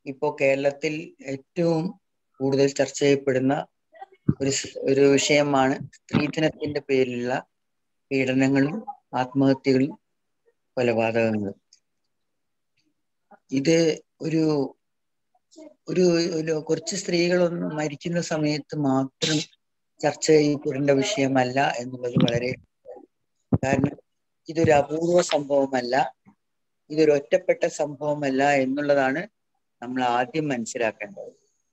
ഇപ്പോ കേരളത്തിൽ ഏറ്റവും കൂടുതൽ ചർച്ച ചെയ്യപ്പെടുന്ന ഒരു സ്- ഒരു വിഷയമാണ് സ്ത്രീധനത്തിന്റെ പേരിലുള്ള പീഡനങ്ങളും ആത്മഹത്യകളും കൊലപാതകങ്ങളും ഇത് ഒരു ഒരു ഒരു കുറച്ച് സ്ത്രീകളൊന്നും മരിക്കുന്ന സമയത്ത് മാത്രം ചർച്ച ചെയ്യപ്പെടേണ്ട വിഷയമല്ല എന്നുള്ളത് വളരെ കാരണം ഇതൊരു അപൂർവ സംഭവമല്ല ഇതൊരു ഒറ്റപ്പെട്ട സംഭവമല്ല എന്നുള്ളതാണ് നമ്മൾ ആദ്യം മനസ്സിലാക്കേണ്ടത്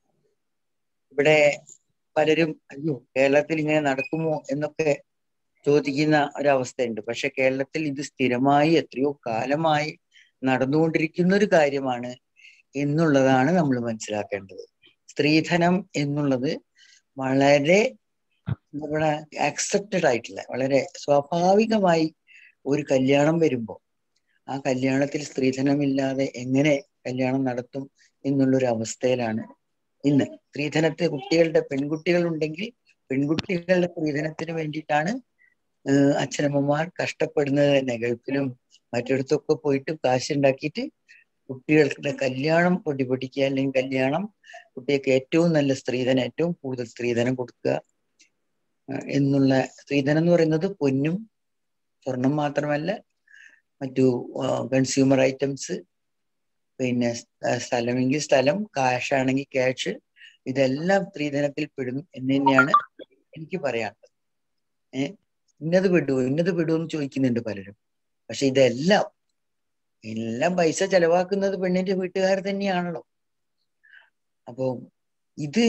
ഇവിടെ പലരും അയ്യോ കേരളത്തിൽ ഇങ്ങനെ നടക്കുമോ എന്നൊക്കെ ചോദിക്കുന്ന ഒരവസ്ഥയുണ്ട് പക്ഷെ കേരളത്തിൽ ഇത് സ്ഥിരമായി എത്രയോ കാലമായി നടന്നുകൊണ്ടിരിക്കുന്ന ഒരു കാര്യമാണ് എന്നുള്ളതാണ് നമ്മൾ മനസ്സിലാക്കേണ്ടത് സ്ത്രീധനം എന്നുള്ളത് വളരെ എന്താ പറയുക ആക്സെപ്റ്റഡ് ആയിട്ടുള്ള വളരെ സ്വാഭാവികമായി ഒരു കല്യാണം വരുമ്പോൾ ആ കല്യാണത്തിൽ സ്ത്രീധനമില്ലാതെ എങ്ങനെ കല്യാണം നടത്തും എന്നുള്ളൊരു അവസ്ഥയിലാണ് ഇന്ന് സ്ത്രീധനത്തെ കുട്ടികളുടെ പെൺകുട്ടികൾ ഉണ്ടെങ്കിൽ പെൺകുട്ടികളുടെ സ്ത്രീധനത്തിന് വേണ്ടിയിട്ടാണ് ഏഹ് അച്ഛനമ്മമാർ കഷ്ടപ്പെടുന്നത് തന്നെ ഗൾഫിലും മറ്റിടത്തൊക്കെ പോയിട്ട് കാശുണ്ടാക്കിയിട്ട് കുട്ടികളുടെ കല്യാണം പൊടി പൊടിക്കുക അല്ലെങ്കിൽ കല്യാണം കുട്ടികൾക്ക് ഏറ്റവും നല്ല സ്ത്രീധനം ഏറ്റവും കൂടുതൽ സ്ത്രീധനം കൊടുക്കുക ഏഹ് എന്നുള്ള സ്ത്രീധനം എന്ന് പറയുന്നത് പൊന്നും സ്വർണം മാത്രമല്ല മറ്റു കൺസ്യൂമർ ഐറ്റംസ് പിന്നെ സ്ഥ- സ്ഥലമെങ്കിൽ സ്ഥലം ക്യാഷ് ആണെങ്കിൽ ക്യാഷ് ഇതെല്ലാം സ്ത്രീധനത്തിൽ പെടും എന്ന് തന്നെയാണ് എനിക്ക് പറയാനുള്ളത് ഏഹ് ഇന്നത് പെടുവോ ഇന്നത് പെടുവോ എന്ന് ചോദിക്കുന്നുണ്ട് പലരും പക്ഷെ ഇതെല്ലാം എല്ലാം പൈസ ചെലവാക്കുന്നത് പെണ്ണിന്റെ വീട്ടുകാർ തന്നെയാണല്ലോ അപ്പോ ഇത്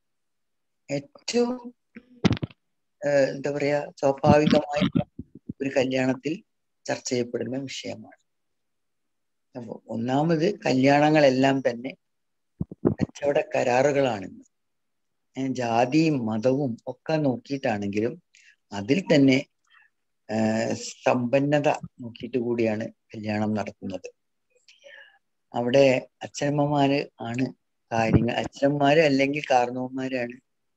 ഏറ്റവും ഏഹ് എന്താ പറയാ സ്വാഭാവികമായി ഒരു കല്യാണത്തിൽ ചർച്ച ചെയ്യപ്പെടുന്ന വിഷയമാണ് അപ്പൊ ഒന്നാമത് കല്യാണങ്ങളെല്ലാം തന്നെ കച്ചവട കരാറുകളാണെന്ന് ഏ, ജാതിയും മതവും ഒക്കെ നോക്കിയിട്ടാണെങ്കിലും അതിൽ തന്നെ ആ, സമ്പന്നത നോക്കിയിട്ട് കൂടിയാണ് കല്യാണം നടത്തുന്നത് അവിടെ അച്ഛനമ്മമാര് ആണ് കാര്യങ്ങൾ അച്ഛനമ്മമാര് അല്ലെങ്കിൽ കാരണവന്മാരാണ്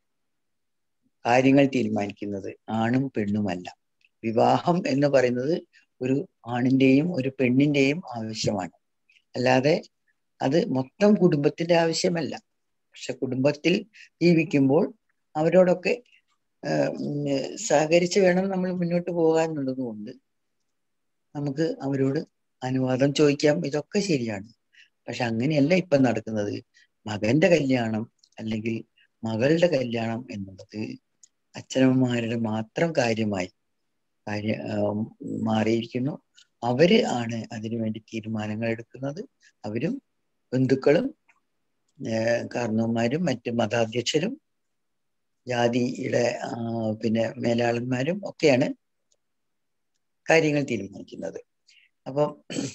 കാര്യങ്ങൾ തീരുമാനിക്കുന്നത് ആണും പെണ്ണുമല്ല വിവാഹം എന്ന് പറയുന്നത് ഒരു ആണിന്റെയും ഒരു പെണ്ണിന്റെയും ആവശ്യമാണ് അല്ലാതെ അത് മൊത്തം കുടുംബത്തിന്റെ ആവശ്യമല്ല പക്ഷെ കുടുംബത്തിൽ ജീവിക്കുമ്പോൾ അവരോടൊക്കെ ആഹ് ഉം സഹകരിച്ച് വേണം നമ്മൾ മുന്നോട്ട് പോകാൻ എന്നുള്ളത് കൊണ്ട് നമുക്ക് അവരോട് അനുവാദം ചോദിക്കാം ഇതൊക്കെ ശരിയാണ് പക്ഷെ അങ്ങനെയല്ല ഇപ്പൊ നടക്കുന്നത് മകന്റെ കല്യാണം അല്ലെങ്കിൽ മകളുടെ കല്യാണം എന്നുള്ളത് അച്ഛനമ്മമാരുടെ മാത്രം കാര്യമായി കാര്യ ആം, മാറിയിരിക്കുന്നു അവര് ആണ് അതിനുവേണ്ടി തീരുമാനങ്ങൾ എടുക്കുന്നത് അവരും ബന്ധുക്കളും ഏഹ് കാരണവന്മാരും മറ്റ് മതാധ്യക്ഷരും ജാതിയുടെ ആ, പിന്നെ മേലാളന്മാരും ഒക്കെയാണ് കാര്യങ്ങൾ തീരുമാനിക്കുന്നത് അപ്പം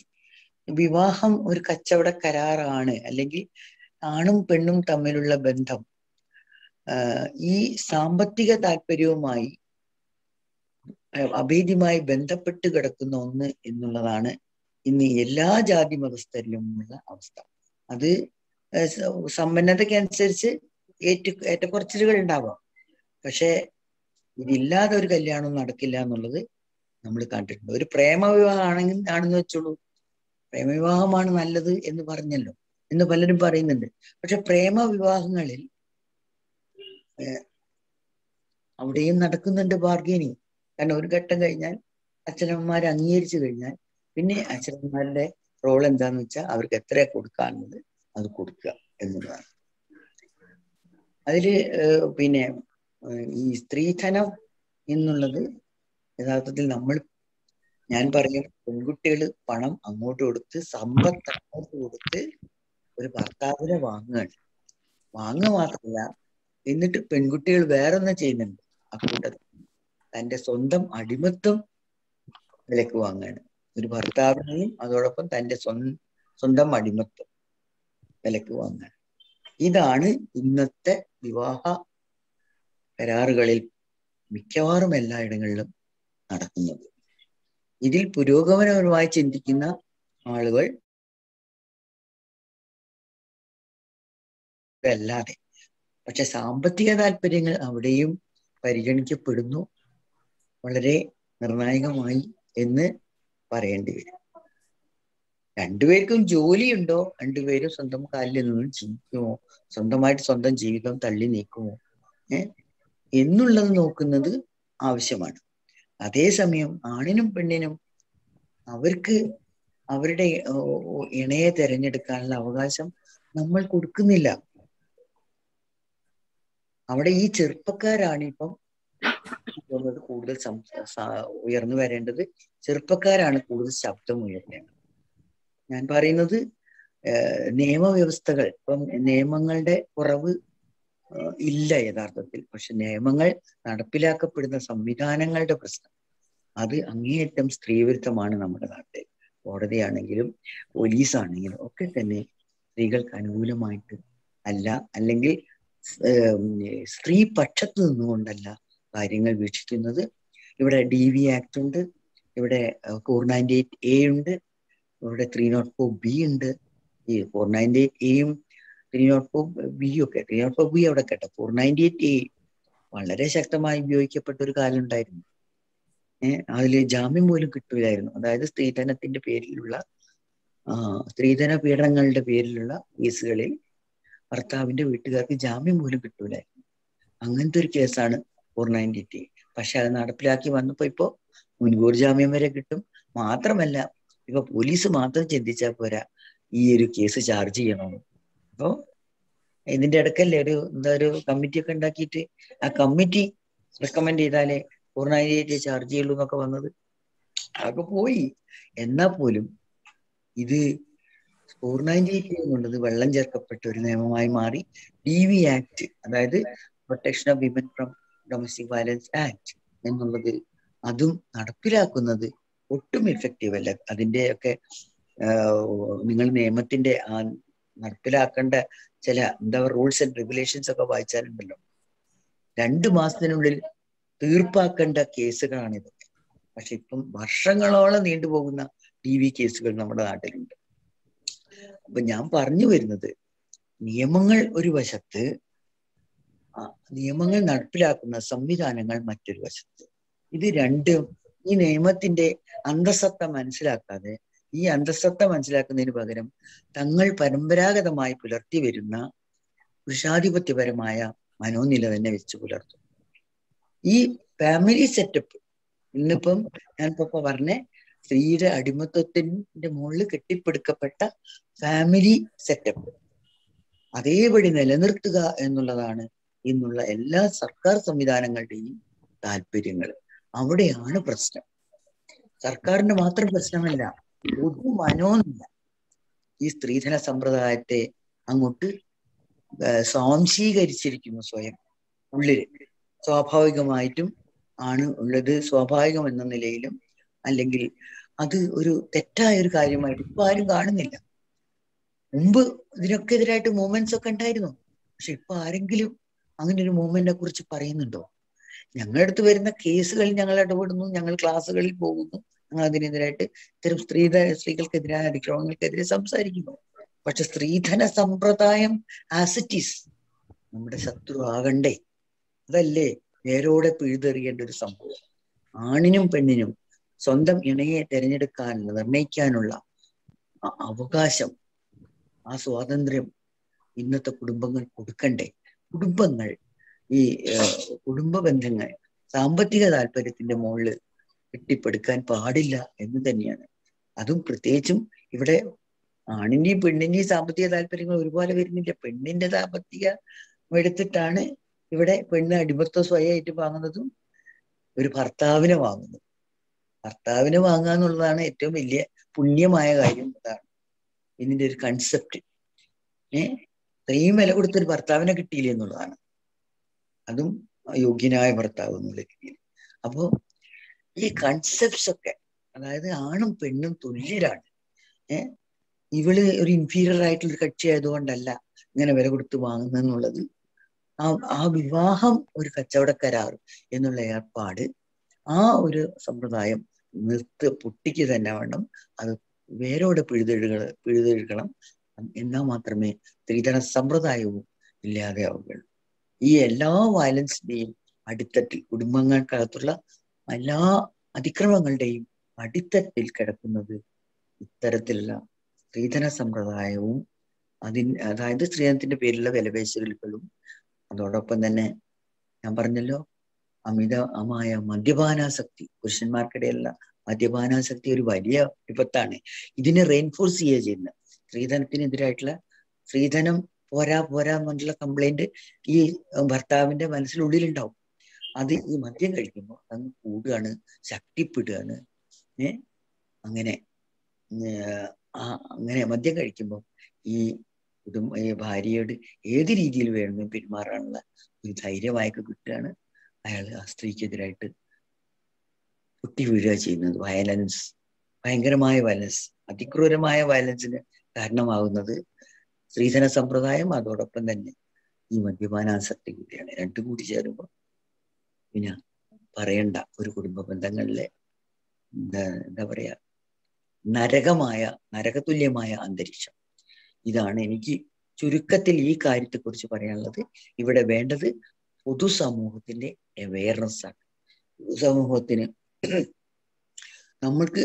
വിവാഹം ഒരു കച്ചവട കരാറാണ് അല്ലെങ്കിൽ ആണും പെണ്ണും തമ്മിലുള്ള ബന്ധം ആ, ഈ സാമ്പത്തിക താല്പര്യവുമായി അഹ് അഭേദ്യമായി ബന്ധപ്പെട്ട് കിടക്കുന്ന ഒന്ന് എന്നുള്ളതാണ് ഇന്ന് എല്ലാ ജാതി മതസ്ഥരിലുമുള്ള അവസ്ഥ അത് ഏഹ് സ- സമ്പന്നതയ്ക്കനുസരിച്ച് ഏറ്റ ഏറ്റക്കുറച്ചിലുകൾ ഉണ്ടാവാം പക്ഷെ ഇതില്ലാതെ ഒരു കല്യാണം നടക്കില്ല എന്നുള്ളത് നമ്മൾ കണ്ടിട്ടുണ്ട് ഒരു പ്രേമവിവാഹം ആണെങ്കിൽ ആണെന്ന് വെച്ചോളൂ പ്രേമവിവാഹമാണ് നല്ലത് എന്ന് പറഞ്ഞല്ലോ എന്ന് പലരും പറയുന്നുണ്ട് പക്ഷെ പ്രേമവിവാഹങ്ങളിൽ ഏഹ് അവിടെയും നടക്കുന്നുണ്ട് ബാർഗൈനിങ് കാരണം ഒരു ഘട്ടം കഴിഞ്ഞാൽ അച്ഛനമ്മമാർ അംഗീകരിച്ചു കഴിഞ്ഞാൽ പിന്നെ അച്ഛനമ്മമാരുടെ റോൾ എന്താന്ന് വെച്ചാൽ അവർക്ക് എത്ര കൊടുക്കാനുള്ളത് അത് കൊടുക്കുക എന്നുള്ളതാണ് അതില് ഏഹ് പിന്നെ ഏഹ് ഈ സ്ത്രീധനം എന്നുള്ളത് യഥാർത്ഥത്തിൽ നമ്മൾ ഞാൻ പറയും പെൺകുട്ടികൾ പണം അങ്ങോട്ട് കൊടുത്ത് സമ്പത്ത് അങ്ങോട്ട് കൊടുത്ത് ഒരു ഭർത്താവിനെ വാങ്ങുകയാണ് വാങ്ങുക മാത്രമല്ല എന്നിട്ട് പെൺകുട്ടികൾ വേറൊന്നും ചെയ്യുന്നുണ്ട് അക്കൂട്ടത്തിൽ തന്റെ സ്വന്തം അടിമത്വം വിലക്ക് വാങ്ങുകയാണ് ഒരു ഭർത്താവിനെയും അതോടൊപ്പം തന്റെ സ്വന്തം സ്വന്തം അടിമത്വം വിലക്ക് വാങ്ങുകയാണ് ഇതാണ് ഇന്നത്തെ വിവാഹ കരാറുകളിൽ മിക്കവാറും എല്ലായിടങ്ങളിലും നടക്കുന്നത് ഇതിൽ പുരോഗമനപരമായി ചിന്തിക്കുന്ന ആളുകൾ അല്ലാതെ പക്ഷെ സാമ്പത്തിക താല്പര്യങ്ങൾ അവിടെയും പരിഗണിക്കപ്പെടുന്നു വളരെ നിർണായകമായി എന്ന് പറയേണ്ടി വരും രണ്ടുപേർക്കും ജോലിയുണ്ടോ രണ്ടുപേരും സ്വന്തം കാലിൽ നിന്ന് ജീവിക്കുമോ സ്വന്തമായിട്ട് സ്വന്തം ജീവിതം തള്ളി നീക്കുമോ ഏ എന്നുള്ളത് നോക്കുന്നത് ആവശ്യമാണ് അതേസമയം ആണിനും പെണ്ണിനും അവർക്ക് അവരുടെ ഇണയെ തിരഞ്ഞെടുക്കാനുള്ള അവകാശം നമ്മൾ കൊടുക്കുന്നില്ല അവിടെ ഈ ചെറുപ്പക്കാരാണ് ഇപ്പം കൂടുതൽ ഉയർന്നു വരേണ്ടത് ചെറുപ്പക്കാരാണ് കൂടുതൽ ശബ്ദം ഉയർത്തേണ്ടത് ഞാൻ പറയുന്നത് നിയമവ്യവസ്ഥകൾ ഇപ്പം നിയമങ്ങളുടെ കുറവ് ഇല്ല യഥാർത്ഥത്തിൽ പക്ഷെ നിയമങ്ങൾ നടപ്പിലാക്കപ്പെടുന്ന സംവിധാനങ്ങളുടെ പ്രശ്നം അത് അങ്ങേയറ്റം സ്ത്രീവിരുദ്ധമാണ് നമ്മുടെ നാട്ടിൽ കോടതിയാണെങ്കിലും പോലീസാണെങ്കിലും ഒക്കെ തന്നെ സ്ത്രീകൾക്ക് അനുകൂലമായിട്ട് അല്ല അല്ലെങ്കിൽ സ്ത്രീ പക്ഷത്ത് നിന്നുകൊണ്ടല്ല കാര്യങ്ങൾ വീക്ഷിക്കുന്നത് ഇവിടെ ഡി വി ആക്ട് ഉണ്ട് ഇവിടെ ഫോർ നയൻറ്റി എയ്റ്റ് എ ഉണ്ട് ഇവിടെ ത്രീ നോട്ട് ഫോർ ബി ഉണ്ട് ഈ ഫോർ നയൻറ്റി എയ്റ്റ് എയും ത്രീ നോട്ട് ഫോർ ബി ഒക്കെ ത്രീ നോട്ട് ഫോർ ബി അവിടെ കേട്ടോ ഫോർ നയൻറ്റി എയ്റ്റ് എ വളരെ ശക്തമായി ഉപയോഗിക്കപ്പെട്ട ഒരു കാലം ഉണ്ടായിരുന്നു ഏഹ് അതിൽ ജാമ്യം പോലും കിട്ടൂലായിരുന്നു അതായത് സ്ത്രീധനത്തിന്റെ പേരിലുള്ള സ്ത്രീധന പീഡനങ്ങളുടെ പേരിലുള്ള കേസുകളിൽ ഭർത്താവിന്റെ വീട്ടുകാർക്ക് ജാമ്യം പോലും കിട്ടൂലായിരുന്നു അങ്ങനത്തെ ഒരു കേസാണ് ഫോർ നയൻറ്റി എയ്റ്റ് പക്ഷെ അത് നടപ്പിലാക്കി വന്നപ്പോ ഇപ്പോ മുൻകൂർ ജാമ്യം വരെ കിട്ടും മാത്രമല്ല ഇപ്പൊ പോലീസ് മാത്രം ചിന്തിച്ചാൽ പോരാ ഈ ഒരു കേസ് ചാർജ് ചെയ്യണമെന്ന് അപ്പോ ഇതിന്റെ ഇടക്കല്ലേ ഒരു എന്താ ഒരു കമ്മിറ്റി ഒക്കെ ഉണ്ടാക്കിയിട്ട് ആ കമ്മിറ്റി റെക്കമെൻഡ് ചെയ്താലേ ഫോർ നയൻറ്റി എയ്റ്റ് ചാർജ് ചെയ്യുള്ളൂ എന്നൊക്കെ വന്നത് അതൊക്കെ പോയി എന്നാ പോലും ഇത് ഫോർ നയൻറ്റി എയ്റ്റ് എന്നുള്ളത് വെള്ളം ചേർക്കപ്പെട്ട ഒരു നിയമമായി മാറി ഡി വി ആക്ട് അതായത് protection of women from domestic violence act എന്നുള്ളത് അതും നടപ്പിലാക്കുന്നത് ഒട്ടും എഫക്റ്റീവ് അല്ല അതിന്റെ ഒക്കെ നിങ്ങൾ നിയമത്തിന്റെ ആ നടപ്പിലാക്കേണ്ട ചില എന്താ റൂൾസ് ആൻഡ് റെഗുലേഷൻസ് ഒക്കെ വായിച്ചാലുണ്ടല്ലോ രണ്ട് മാസത്തിനുള്ളിൽ തീർപ്പാക്കേണ്ട കേസുകളാണ് ഇതൊക്കെ പക്ഷെ ഇപ്പം വർഷങ്ങളോളം നീണ്ടുപോകുന്ന ടി വി കേസുകൾ നമ്മുടെ നാട്ടിലുണ്ട് അപ്പൊ ഞാൻ പറഞ്ഞു വരുന്നത് നിയമങ്ങൾ ഒരു വശത്ത് നിയമങ്ങൾ നടപ്പിലാക്കുന്ന സംവിധാനങ്ങൾ മറ്റൊരു വശത്ത് ഇത് രണ്ടും ഈ നിയമത്തിന്റെ അന്തസത്ത മനസ്സിലാക്കാതെ ഈ അന്തസത്ത മനസ്സിലാക്കുന്നതിന് പകരം തങ്ങൾ പരമ്പരാഗതമായി പുലർത്തി വരുന്ന പുരുഷാധിപത്യപരമായ മനോനില തന്നെ വെച്ച് പുലർത്തും ഈ ഫാമിലി സെറ്റപ്പ് ഇന്നിപ്പം ഞാനിപ്പോ പറഞ്ഞ സ്ത്രീയുടെ അടിമത്വത്തിന്റെ മുകളിൽ കെട്ടിപ്പടുക്കപ്പെട്ട ഫാമിലി സെറ്റപ്പ് അതേപടി നിലനിർത്തുക എന്നുള്ളതാണ് ഇന്നുള്ള എല്ലാ സർക്കാർ സംവിധാനങ്ങളുടെയും താല്പര്യങ്ങൾ അവിടെയാണ് പ്രശ്നം സർക്കാരിന്റെ മാത്രം പ്രശ്നമല്ല പൊതു മനോന്നില്ല ഈ സ്ത്രീധന സമ്പ്രദായത്തെ അങ്ങോട്ട് സ്വാംശീകരിച്ചിരിക്കുന്നു സ്വയം ഉള്ളിൽ സ്വാഭാവികമായിട്ടും ആണ് ഉള്ളത് സ്വാഭാവികം എന്ന നിലയിലും അല്ലെങ്കിൽ അത് ഒരു തെറ്റായ ഒരു കാര്യമായിട്ട് ഇപ്പൊ ആരും കാണുന്നില്ല മുമ്പ് ഇതിനൊക്കെ എതിരായിട്ട് മൂവ്മെന്റ്സ് ഒക്കെ ഉണ്ടായിരുന്നു പക്ഷെ ഇപ്പൊ ആരെങ്കിലും അങ്ങനെ ഒരു മൂവ്മെന്റിനെ കുറിച്ച് പറയുന്നുണ്ടോ ഞങ്ങളുടെ അടുത്ത് വരുന്ന കേസുകളിൽ ഞങ്ങൾ ഇടപെടുന്നു ഞങ്ങൾ ക്ലാസ്സുകളിൽ പോകുന്നു ഞങ്ങൾ അതിനെതിരായിട്ട് ഇത്തരം സ്ത്രീധ സ്ത്രീകൾക്കെതിരായ അതിക്രമങ്ങൾക്കെതിരെ സംസാരിക്കുന്നു പക്ഷെ സ്ത്രീധന സമ്പ്രദായം ആസിറ്റീസ് നമ്മുടെ ശത്രു ആകണ്ടേ അതല്ലേ നേരോടെ പിഴുതെറിയേണ്ട ഒരു സംഭവം ആണിനും പെണ്ണിനും സ്വന്തം ഇണയെ തിരഞ്ഞെടുക്കാനുള്ള നിർണയിക്കാനുള്ള അവകാശം ആ സ്വാതന്ത്ര്യം ഇന്നത്തെ കുടുംബങ്ങൾ കൊടുക്കണ്ടേ കുടുംബങ്ങൾ ഈ കുടുംബ ബന്ധങ്ങൾ സാമ്പത്തിക താല്പര്യത്തിന്റെ മുകളിൽ കെട്ടിപ്പടുക്കാൻ പാടില്ല എന്ന് തന്നെയാണ് അതും പ്രത്യേകിച്ചും ഇവിടെ ആണിന്റെയും പെണ്ണിന്റെയും സാമ്പത്തിക താല്പര്യങ്ങൾ ഒരുപോലെ വരുന്നില്ല പെണ്ണിന്റെ സാമ്പത്തിക എടുത്തിട്ടാണ് ഇവിടെ പെണ്ണ് അടിമത്വ സ്വയമായിട്ട് വാങ്ങുന്നതും ഒരു ഭർത്താവിനെ വാങ്ങുന്നത് ഭർത്താവിനെ വാങ്ങുക എന്നുള്ളതാണ് ഏറ്റവും വലിയ പുണ്യമായ കാര്യം അതാണ് ഇതിന്റെ ഒരു കൺസെപ്റ്റ് ഏഹ് ഇത്രയും വില കൊടുത്തൊരു ഭർത്താവിനെ കിട്ടിയില്ല എന്നുള്ളതാണ് അതും യോഗ്യനായ ഭർത്താവ് എന്നുള്ള രീതിയിൽ അപ്പോ ഈ കൺസെപ്റ്റ്സ് ഒക്കെ അതായത് ആണും പെണ്ണും തുല്യരാണ് ഏഹ് ഇവള് ഒരു ഇൻഫീരിയർ ആയിട്ടുള്ള ഒരു കക്ഷി ആയതുകൊണ്ടല്ല ഇങ്ങനെ വില കൊടുത്ത് വാങ്ങുന്നെന്നുള്ളത് ആ ആ വിവാഹം ഒരു കച്ചവട കരാർ എന്നുള്ള ഏർപ്പാട് ആ ഒരു സമ്പ്രദായം നിർത്ത് പൊട്ടിക്ക് തന്നെ വേണം അത് വേരോടെ പിഴുതെഴുക പിഴുതെഴുകണം എന്നാൽ മാത്രമേ സ്ത്രീധന സമ്പ്രദായവും ഇല്ലാതെയാവുകയുള്ളൂ ഈ എല്ലാ വയലൻസിന്റെയും അടിത്തട്ടിൽ കുടുംബങ്ങൾക്കകത്തുള്ള എല്ലാ അതിക്രമങ്ങളുടെയും അടിത്തട്ടിൽ കിടക്കുന്നത് ഇത്തരത്തിലുള്ള സ്ത്രീധന സമ്പ്രദായവും അതിന് അതായത് സ്ത്രീധനത്തിന്റെ പേരിലുള്ള വിലപേശലുകളും അതോടൊപ്പം തന്നെ ഞാൻ പറഞ്ഞല്ലോ അമിതമായ മദ്യപാനാസക്തി പുരുഷന്മാർക്കിടയിലുള്ള മദ്യപാനാസക്തി ഒരു വലിയ വിപത്താണ് ഇതിനെ റെയിൻഫോഴ്സ് ചെയ്യുക ചെയ്യുന്നത് സ്ത്രീധനത്തിനെതിരായിട്ടുള്ള സ്ത്രീധനം പോരാ പോരാ എന്നുള്ള കംപ്ലൈന്റ് ഈ ഭർത്താവിന്റെ മനസ്സിനുള്ളിലുണ്ടാവും അത് ഈ മദ്യം കഴിക്കുമ്പോൾ അങ്ങ് കൂടുകയാണ് ശക്തിപ്പെടുകയാണ് ഏ അങ്ങനെ ആ അങ്ങനെ മദ്യം കഴിക്കുമ്പോൾ ഈ കുടുംബ ഈ ഭാര്യയോട് ഏത് രീതിയിൽ വേണമെങ്കിലും പെരുമാറാനുള്ള ഒരു ധൈര്യമായൊക്കെ കിട്ടുകയാണ് അയാൾ ആ സ്ത്രീക്കെതിരായിട്ട് പൊട്ടി വീഴുക ചെയ്യുന്നത് വയലൻസ് ഭയങ്കരമായ വയലൻസ് അതിക്രൂരമായ വയലൻസിന് കാരണമാകുന്നത് സ്ത്രീധന സമ്പ്രദായം അതോടൊപ്പം തന്നെ ഈ മദ്യപാനാസക്തി കൂടിയാണ് രണ്ടും കൂടി ചേരുമ്പോൾ പിന്നെ പറയണ്ട ഒരു കുടുംബ ബന്ധങ്ങളിലെ എന്താ എന്താ പറയാ നരകമായ നരകതുല്യമായ അന്തരീക്ഷം ഇതാണ് എനിക്ക് ചുരുക്കത്തിൽ ഈ കാര്യത്തെക്കുറിച്ച് പറയാനുള്ളത് ഇവിടെ വേണ്ടത് പൊതുസമൂഹത്തിന്റെ അവയർനെസ് ആണ് പൊതുസമൂഹത്തിന് നമ്മൾക്ക്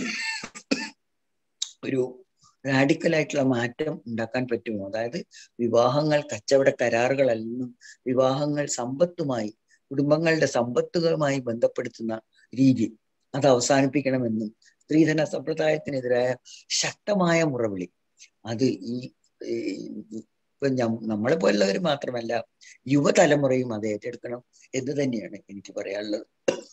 ഒരു റാഡിക്കൽ ആയിട്ടുള്ള മാറ്റം ഉണ്ടാക്കാൻ പറ്റുമോ അതായത് വിവാഹങ്ങൾ കച്ചവട കരാറുകളല്ലെന്നും വിവാഹങ്ങൾ സമ്പത്തുമായി കുടുംബങ്ങളുടെ സമ്പത്തുകളുമായി ബന്ധപ്പെടുത്തുന്ന രീതി അത് അവസാനിപ്പിക്കണമെന്നും സ്ത്രീധന സമ്പ്രദായത്തിനെതിരായ ശക്തമായ മുറവിളി അത് ഈ ഇപ്പൊ നമ്മളെ പോലുള്ളവർ മാത്രമല്ല യുവതലമുറയും അത് ഏറ്റെടുക്കണം എന്ന് തന്നെയാണ് എനിക്ക് പറയാനുള്ളത്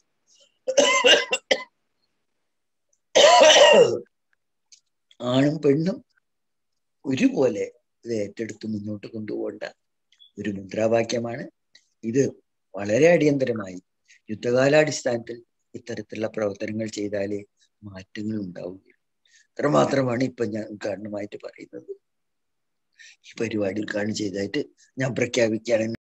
ആണും പെണ്ണും ഒരുപോലെ ഇത് ഏറ്റെടുത്ത് മുന്നോട്ട് കൊണ്ടുപോകേണ്ട ഒരു മുദ്രാവാക്യമാണ് ഇത് വളരെ അടിയന്തരമായി യുദ്ധകാലാടിസ്ഥാനത്തിൽ ഇത്തരത്തിലുള്ള പ്രവർത്തനങ്ങൾ ചെയ്താലേ മാറ്റങ്ങൾ ഉണ്ടാവുകയുള്ളൂ അത്രമാത്രമാണ് ഇപ്പൊ ഞാൻ ഉദ്ഘാടനമായിട്ട് പറയുന്നത് ഈ പരിപാടി ഉദ്ഘാടനം ചെയ്തതായിട്ട് ഞാൻ പ്രഖ്യാപിക്കുകയാണ്